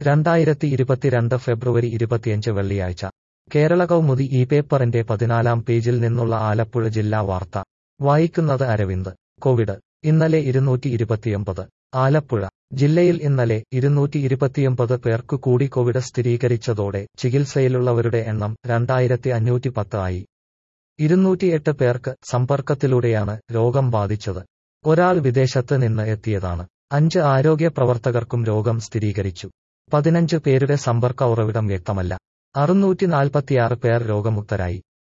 രണ്ടായിരത്തി ഇരുപത്തിരണ്ട് ഫെബ്രുവരി ഇരുപത്തിയഞ്ച് വെള്ളിയാഴ്ച കേരള കൗമുദി ഈ പേപ്പറിന്റെ പതിനാലാം പേജിൽ നിന്നുള്ള ആലപ്പുഴ ജില്ലാ വാർത്ത വായിക്കുന്നത് അരവിന്ദ് കോവിഡ് ഇന്നലെ ഇരുന്നൂറ്റി ഇരുപത്തിയൊമ്പത് ആലപ്പുഴ ജില്ലയിൽ ഇന്നലെ ഇരുന്നൂറ്റി ഇരുപത്തിയൊമ്പത് പേർക്കു കൂടി കോവിഡ് സ്ഥിരീകരിച്ചതോടെ ചികിത്സയിലുള്ളവരുടെ എണ്ണം രണ്ടായിരത്തി അഞ്ഞൂറ്റി പത്ത് ആയി ഇരുന്നൂറ്റിയെട്ട് പേർക്ക് സമ്പർക്കത്തിലൂടെയാണ് രോഗം ബാധിച്ചത് ഒരാൾ വിദേശത്ത് നിന്ന് എത്തിയതാണ് അഞ്ച് ആരോഗ്യ പ്രവർത്തകർക്കും രോഗം സ്ഥിരീകരിച്ചു പതിനഞ്ച് പേരുടെ സമ്പർക്ക ഉറവിടം വ്യക്തമല്ല അറുന്നൂറ്റി നാൽപ്പത്തിയാറ് പേർ രോഗമുക്തരായി